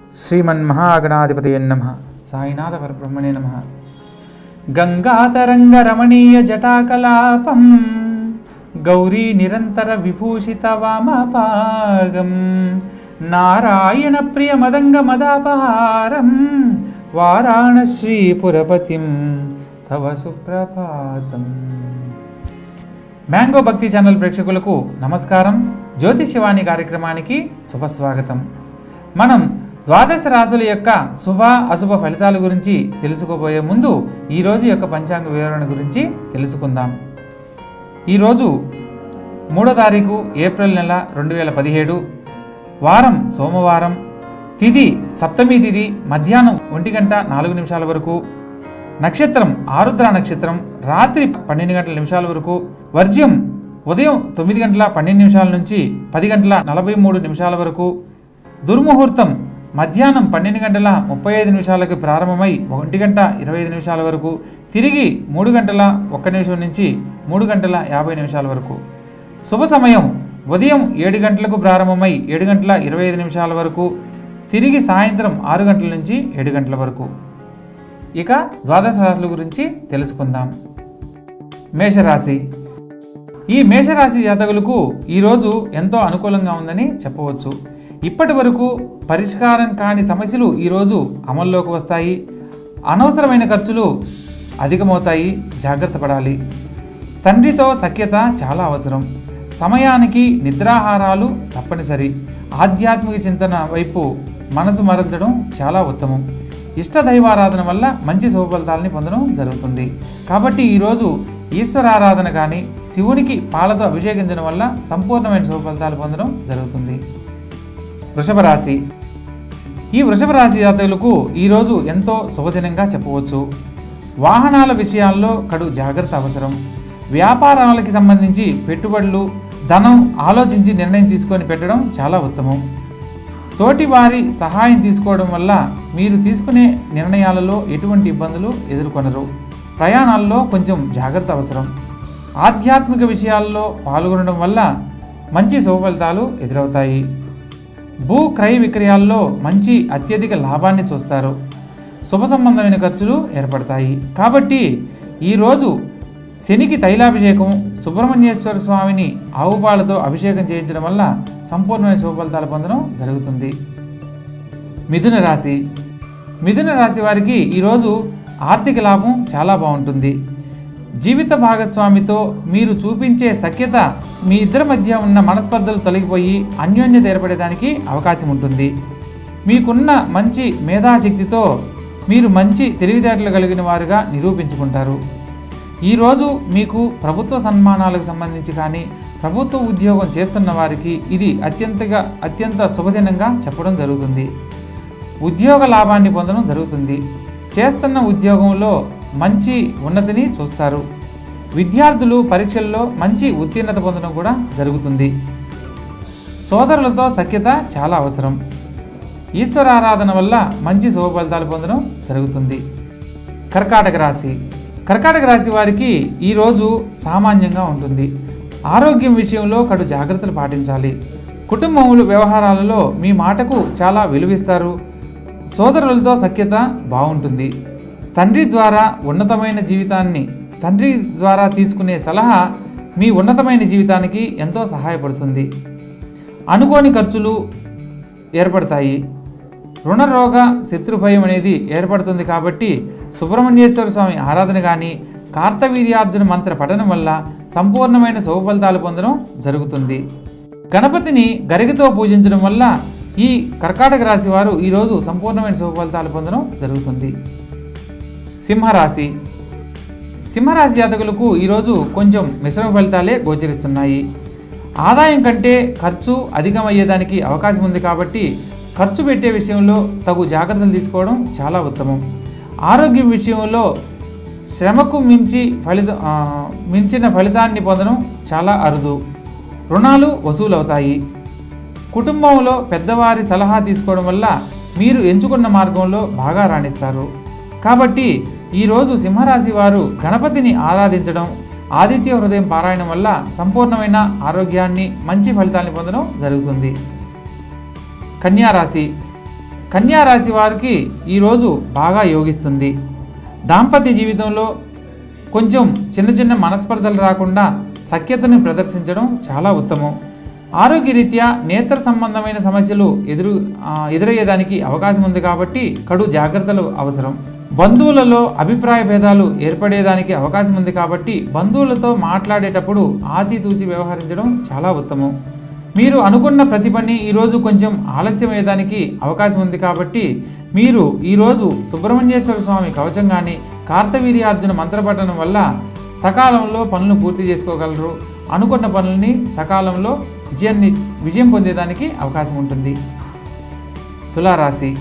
శ్రీమన్మహాగణాధిపతయ నమ సాయినాథ పరబ్రహ్మణే నమ గంగాతరంగరమణీయ జటాకలాపం గౌరీ నిరంతర విభూషిత వామపాగం నారాయణ ప్రియ మదంగ మదాపహారం వారాణశ్రీపురపతిం తవ సుప్రభాతం మ్యాంగో భక్తి ఛానల్ ప్రేక్షకులకు నమస్కారం జ్యోతిష్యవాణి కార్యక్రమానికి శుభస్వాగతం మనం ద్వాదశ రాశుల యొక్క శుభ అశుభ ఫలితాల గురించి తెలుసుకోబోయే ముందు ఈ రోజు యొక్క పంచాంగ వివరణ గురించి తెలుసుకుందాం ఈరోజు మూడో తారీఖు ఏప్రిల్ నెల రెండు వేల పదిహేడు వారం సోమవారం తిథి సప్తమి తిథి మధ్యాహ్నం ఒంటి గంట నాలుగు నిమిషాల వరకు నక్షత్రం ఆరుద్ర నక్షత్రం రాత్రి పన్నెండు గంటల నిమిషాల వరకు వర్జ్యం ఉదయం తొమ్మిది గంటల పన్నెండు నిమిషాల నుంచి పది గంటల నలభై మూడు నిమిషాల వరకు దుర్ముహూర్తం మధ్యాహ్నం పన్నెండు గంటల ముప్పై ఐదు నిమిషాలకు ప్రారంభమై ఒంటి గంట ఇరవై ఐదు నిమిషాల వరకు తిరిగి మూడు గంటల ఒక్క నిమిషం నుంచి మూడు గంటల యాభై నిమిషాల వరకు శుభ సమయం ఉదయం ఏడు గంటలకు ప్రారంభమై ఏడు గంటల ఇరవై ఐదు నిమిషాల వరకు తిరిగి సాయంత్రం ఆరు గంటల నుంచి ఏడు గంటల వరకు ఇక ద్వాదశ రాశుల గురించి తెలుసుకుందాం మేషరాశి ఈ మేషరాశి జాతకులకు ఈరోజు ఎంతో అనుకూలంగా ఉందని చెప్పవచ్చు ఇప్పటి వరకు పరిష్కారం కాని సమస్యలు ఈరోజు అమల్లోకి వస్తాయి అనవసరమైన ఖర్చులు అధికమవుతాయి జాగ్రత్త పడాలి తండ్రితో సఖ్యత చాలా అవసరం సమయానికి నిద్రాహారాలు తప్పనిసరి ఆధ్యాత్మిక చింతన వైపు మనసు మరల్చడం చాలా ఉత్తమం ఇష్ట దైవారాధన వల్ల మంచి శుభ ఫలితాలని పొందడం జరుగుతుంది కాబట్టి ఈరోజు ఈశ్వరారాధన కానీ శివునికి పాలతో అభిషేకించడం వల్ల సంపూర్ణమైన శుభ ఫలితాలు పొందడం జరుగుతుంది వృషభ రాశి ఈ వృషభ రాశి జాతకులకు ఈరోజు ఎంతో శుభదినంగా చెప్పవచ్చు వాహనాల విషయాల్లో కడు జాగ్రత్త అవసరం వ్యాపారాలకి సంబంధించి పెట్టుబడులు ధనం ఆలోచించి నిర్ణయం తీసుకొని పెట్టడం చాలా ఉత్తమం తోటి వారి సహాయం తీసుకోవడం వల్ల మీరు తీసుకునే నిర్ణయాలలో ఎటువంటి ఇబ్బందులు ఎదుర్కొనరు ప్రయాణాల్లో కొంచెం జాగ్రత్త అవసరం ఆధ్యాత్మిక విషయాల్లో పాల్గొనడం వల్ల మంచి శుభఫలితాలు ఎదురవుతాయి భూ క్రయ విక్రయాల్లో మంచి అత్యధిక లాభాన్ని చూస్తారు శుభ సంబంధమైన ఖర్చులు ఏర్పడతాయి కాబట్టి ఈరోజు శనికి తైలాభిషేకం సుబ్రహ్మణ్యేశ్వర స్వామిని ఆవు పాలతో అభిషేకం చేయించడం వల్ల సంపూర్ణమైన శుభ ఫలితాలు పొందడం జరుగుతుంది మిథున రాశి మిథున రాశి వారికి ఈరోజు ఆర్థిక లాభం చాలా బాగుంటుంది జీవిత భాగస్వామితో మీరు చూపించే సఖ్యత మీ ఇద్దరి మధ్య ఉన్న మనస్పర్ధలు తొలగిపోయి అన్యోన్యత ఏర్పడేదానికి అవకాశం ఉంటుంది మీకున్న మంచి మేధాశక్తితో మీరు మంచి తెలివితేటలు కలిగిన వారుగా నిరూపించుకుంటారు ఈరోజు మీకు ప్రభుత్వ సన్మానాలకు సంబంధించి కానీ ప్రభుత్వ ఉద్యోగం చేస్తున్న వారికి ఇది అత్యంతగా అత్యంత శుభదినంగా చెప్పడం జరుగుతుంది ఉద్యోగ లాభాన్ని పొందడం జరుగుతుంది చేస్తున్న ఉద్యోగంలో మంచి ఉన్నతిని చూస్తారు విద్యార్థులు పరీక్షల్లో మంచి ఉత్తీర్ణత పొందడం కూడా జరుగుతుంది సోదరులతో సఖ్యత చాలా అవసరం ఈశ్వరారాధన వల్ల మంచి శుభ ఫలితాలు పొందడం జరుగుతుంది కర్కాటక రాశి కర్కాటక రాశి వారికి ఈరోజు సామాన్యంగా ఉంటుంది ఆరోగ్యం విషయంలో కడు జాగ్రత్తలు పాటించాలి కుటుంబములు వ్యవహారాలలో మీ మాటకు చాలా విలువిస్తారు సోదరులతో సఖ్యత బాగుంటుంది తండ్రి ద్వారా ఉన్నతమైన జీవితాన్ని తండ్రి ద్వారా తీసుకునే సలహా మీ ఉన్నతమైన జీవితానికి ఎంతో సహాయపడుతుంది అనుకోని ఖర్చులు ఏర్పడతాయి రుణరోగ శత్రుభయం అనేది ఏర్పడుతుంది కాబట్టి సుబ్రహ్మణ్యేశ్వర స్వామి ఆరాధన కానీ కార్తవీర్యార్జున మంత్ర పఠనం వల్ల సంపూర్ణమైన శుభ ఫలితాలు పొందడం జరుగుతుంది గణపతిని గరికతో పూజించడం వల్ల ఈ కర్కాటక రాశి వారు ఈరోజు సంపూర్ణమైన శుభ ఫలితాలు పొందడం జరుగుతుంది సింహరాశి సింహరాశి జాతకులకు ఈరోజు కొంచెం మిశ్రమ ఫలితాలే గోచరిస్తున్నాయి ఆదాయం కంటే ఖర్చు అధికమయ్యేదానికి అవకాశం ఉంది కాబట్టి ఖర్చు పెట్టే విషయంలో తగు జాగ్రత్తలు తీసుకోవడం చాలా ఉత్తమం ఆరోగ్యం విషయంలో శ్రమకు మించి ఫలిత ఆ, మించిన ఫలితాన్ని పొందడం చాలా అరుదు రుణాలు వసూలవుతాయి కుటుంబంలో పెద్దవారి సలహా తీసుకోవడం వల్ల మీరు ఎంచుకున్న మార్గంలో బాగా రాణిస్తారు కాబట్టి ఈరోజు సింహరాశి వారు గణపతిని ఆరాధించడం ఆదిత్య హృదయం పారాయణం వల్ల సంపూర్ణమైన ఆరోగ్యాన్ని మంచి ఫలితాన్ని పొందడం జరుగుతుంది కన్యా రాశి కన్యా రాశి వారికి ఈరోజు బాగా యోగిస్తుంది దాంపత్య జీవితంలో కొంచెం చిన్న చిన్న మనస్పర్ధలు రాకుండా సఖ్యతను ప్రదర్శించడం చాలా ఉత్తమం ఆరోగ్యరీత్యా నేత్ర సంబంధమైన సమస్యలు ఎదురు ఆ, ఎదురయ్యేదానికి అవకాశం ఉంది కాబట్టి కడు జాగ్రత్తలు అవసరం బంధువులలో అభిప్రాయ భేదాలు ఏర్పడేదానికి అవకాశం ఉంది కాబట్టి బంధువులతో మాట్లాడేటప్పుడు ఆచితూచి వ్యవహరించడం చాలా ఉత్తమం మీరు అనుకున్న ప్రతి పని ఈరోజు కొంచెం ఆలస్యం అయ్యేదానికి అవకాశం ఉంది కాబట్టి మీరు ఈరోజు సుబ్రహ్మణ్యేశ్వర స్వామి కవచం కానీ కార్తవీర్యార్జున మంత్రపఠనం వల్ల సకాలంలో పనులు పూర్తి చేసుకోగలరు అనుకున్న పనుల్ని సకాలంలో విజయాన్ని విజయం పొందేదానికి అవకాశం ఉంటుంది తులారాశి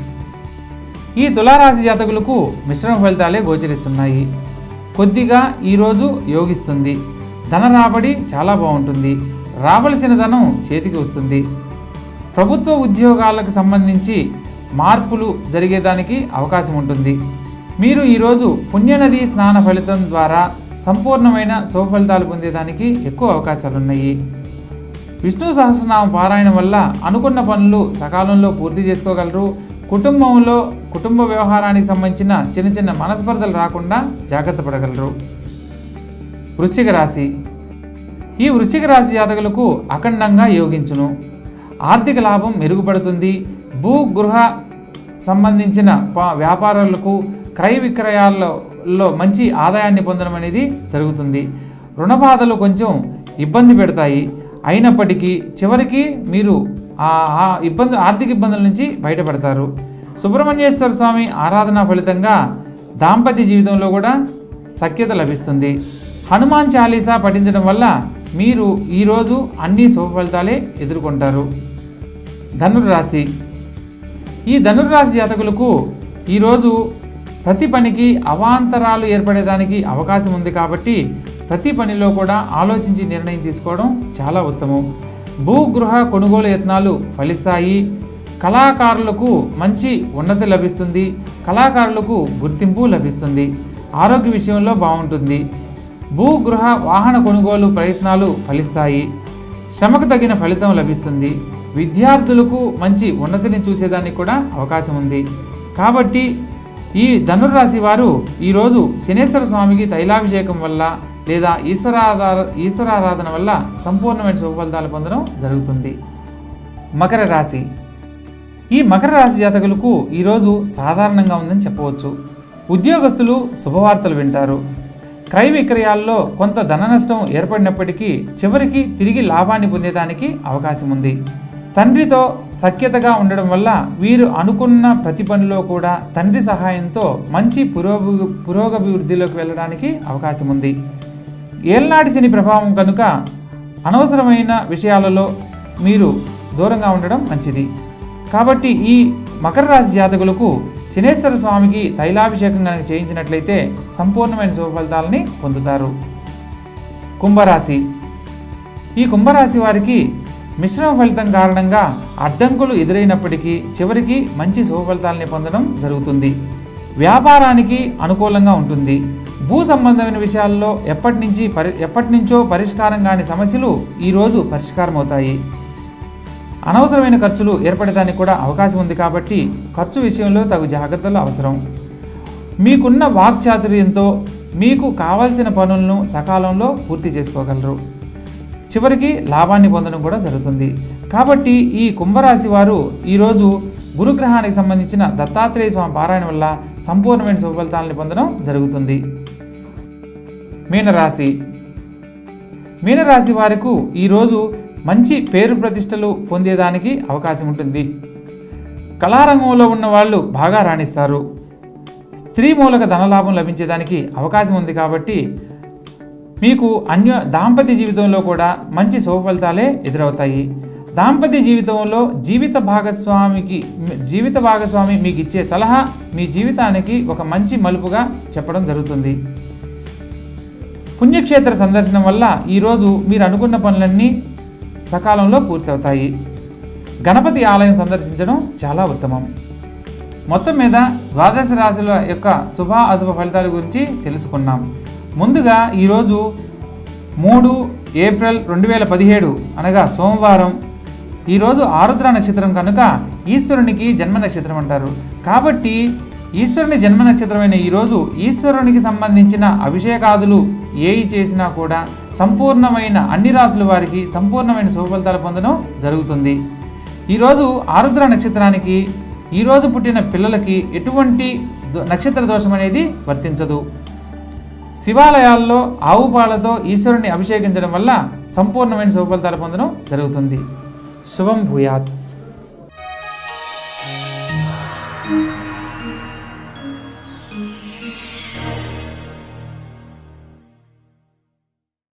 ఈ తులారాశి జాతకులకు మిశ్రమ ఫలితాలే గోచరిస్తున్నాయి కొద్దిగా ఈరోజు యోగిస్తుంది ధన రాబడి చాలా బాగుంటుంది రావలసిన ధనం చేతికి వస్తుంది ప్రభుత్వ ఉద్యోగాలకు సంబంధించి మార్పులు జరిగేదానికి అవకాశం ఉంటుంది మీరు ఈరోజు పుణ్యనది స్నాన ఫలితం ద్వారా సంపూర్ణమైన శుభ ఫలితాలు పొందేదానికి ఎక్కువ అవకాశాలున్నాయి విష్ణు సహస్రనామ పారాయణం వల్ల అనుకున్న పనులు సకాలంలో పూర్తి చేసుకోగలరు కుటుంబంలో కుటుంబ వ్యవహారానికి సంబంధించిన చిన్న చిన్న మనస్పర్ధలు రాకుండా జాగ్రత్త పడగలరు వృశ్చిక రాశి ఈ వృశ్చిక రాశి జాతకులకు అఖండంగా యోగించును ఆర్థిక లాభం మెరుగుపడుతుంది భూ గృహ సంబంధించిన ప- వ్యాపారాలకు క్రయ విక్రయాల్లో మంచి ఆదాయాన్ని పొందడం అనేది జరుగుతుంది రుణ బాధలు కొంచెం ఇబ్బంది పెడతాయి అయినప్పటికీ చివరికి మీరు ఆ ఆ ఇబ్బంది ఆర్థిక ఇబ్బందుల నుంచి బయటపడతారు సుబ్రహ్మణ్యేశ్వర స్వామి ఆరాధన ఫలితంగా దాంపత్య జీవితంలో కూడా సఖ్యత లభిస్తుంది హనుమాన్ చాలీసా పఠించడం వల్ల మీరు ఈరోజు అన్ని శుభ ఫలితాలే ఎదుర్కొంటారు ధనుర్రాశి ఈ ధనుర్రాశి జాతకులకు ఈరోజు ప్రతి పనికి అవాంతరాలు ఏర్పడేదానికి అవకాశం ఉంది కాబట్టి ప్రతి పనిలో కూడా ఆలోచించి నిర్ణయం తీసుకోవడం చాలా ఉత్తమం భూగృహ కొనుగోలు యత్నాలు ఫలిస్తాయి కళాకారులకు మంచి ఉన్నతి లభిస్తుంది కళాకారులకు గుర్తింపు లభిస్తుంది ఆరోగ్య విషయంలో బాగుంటుంది భూగృహ వాహన కొనుగోలు ప్రయత్నాలు ఫలిస్తాయి శ్రమకు తగిన ఫలితం లభిస్తుంది విద్యార్థులకు మంచి ఉన్నతిని చూసేదానికి కూడా అవకాశం ఉంది కాబట్టి ఈ ధనుర్రాశి వారు ఈరోజు శనేశ్వర స్వామికి తైలాభిషేకం వల్ల లేదా ఈశ్వరాధార ఈశ్వరారాధన వల్ల సంపూర్ణమైన శుభ ఫలితాలు పొందడం జరుగుతుంది మకర రాశి ఈ మకర రాశి జాతకులకు ఈరోజు సాధారణంగా ఉందని చెప్పవచ్చు ఉద్యోగస్తులు శుభవార్తలు వింటారు క్రయ విక్రయాల్లో కొంత ధన నష్టం ఏర్పడినప్పటికీ చివరికి తిరిగి లాభాన్ని పొందేదానికి అవకాశం ఉంది తండ్రితో సఖ్యతగా ఉండడం వల్ల వీరు అనుకున్న ప్రతి పనిలో కూడా తండ్రి సహాయంతో మంచి పురోభి పురోగభివృద్ధిలోకి వెళ్ళడానికి అవకాశం ఉంది ఏల్నాటి శని ప్రభావం కనుక అనవసరమైన విషయాలలో మీరు దూరంగా ఉండడం మంచిది కాబట్టి ఈ మకర రాశి జాతకులకు శనేశ్వర స్వామికి తైలాభిషేకం కనుక చేయించినట్లయితే సంపూర్ణమైన శుభ ఫలితాలని పొందుతారు కుంభరాశి ఈ కుంభరాశి వారికి మిశ్రమ ఫలితం కారణంగా అడ్డంకులు ఎదురైనప్పటికీ చివరికి మంచి శుభ ఫలితాలని పొందడం జరుగుతుంది వ్యాపారానికి అనుకూలంగా ఉంటుంది భూ సంబంధమైన విషయాల్లో ఎప్పటి నుంచి పరి ఎప్పటి నుంచో పరిష్కారం కాని సమస్యలు ఈరోజు పరిష్కారం అవుతాయి అనవసరమైన ఖర్చులు ఏర్పడడానికి కూడా అవకాశం ఉంది కాబట్టి ఖర్చు విషయంలో తగు జాగ్రత్తలు అవసరం మీకున్న వాక్చాతుర్యంతో మీకు కావాల్సిన పనులను సకాలంలో పూర్తి చేసుకోగలరు చివరికి లాభాన్ని పొందడం కూడా జరుగుతుంది కాబట్టి ఈ కుంభరాశి వారు ఈరోజు గురుగ్రహానికి సంబంధించిన దత్తాత్రేయ స్వామి పారాయణ వల్ల సంపూర్ణమైన శుభ ఫలితాలను పొందడం జరుగుతుంది మీనరాశి మీనరాశి వారికి ఈరోజు మంచి పేరు ప్రతిష్టలు పొందేదానికి అవకాశం ఉంటుంది కళారంగంలో ఉన్న వాళ్ళు బాగా రాణిస్తారు స్త్రీ మూలక ధనలాభం లభించేదానికి అవకాశం ఉంది కాబట్టి మీకు అన్య దాంపత్య జీవితంలో కూడా మంచి శుభ ఫలితాలే ఎదురవుతాయి దాంపత్య జీవితంలో జీవిత భాగస్వామికి జీవిత భాగస్వామి మీకు ఇచ్చే సలహా మీ జీవితానికి ఒక మంచి మలుపుగా చెప్పడం జరుగుతుంది పుణ్యక్షేత్ర సందర్శనం వల్ల ఈరోజు మీరు అనుకున్న పనులన్నీ సకాలంలో పూర్తవుతాయి గణపతి ఆలయం సందర్శించడం చాలా ఉత్తమం మొత్తం మీద ద్వాదశ రాశుల యొక్క శుభ అశుభ ఫలితాల గురించి తెలుసుకున్నాం ముందుగా ఈరోజు మూడు ఏప్రిల్ రెండు వేల పదిహేడు అనగా సోమవారం ఈరోజు ఆరుద్ర నక్షత్రం కనుక ఈశ్వరునికి జన్మ నక్షత్రం అంటారు కాబట్టి ఈశ్వరుని జన్మ నక్షత్రమైన ఈరోజు ఈశ్వరునికి సంబంధించిన అభిషేకాదులు ఏవి చేసినా కూడా సంపూర్ణమైన అన్ని రాసుల వారికి సంపూర్ణమైన శుభ ఫలితాలు పొందడం జరుగుతుంది ఈరోజు ఆరుద్ర నక్షత్రానికి ఈరోజు పుట్టిన పిల్లలకి ఎటువంటి దో- నక్షత్ర దోషం అనేది వర్తించదు శివాలయాల్లో ఆవు పాలతో ఈశ్వరుని అభిషేకించడం వల్ల సంపూర్ణమైన శుభ ఫలితాలు పొందడం జరుగుతుంది శుభం భూయాత్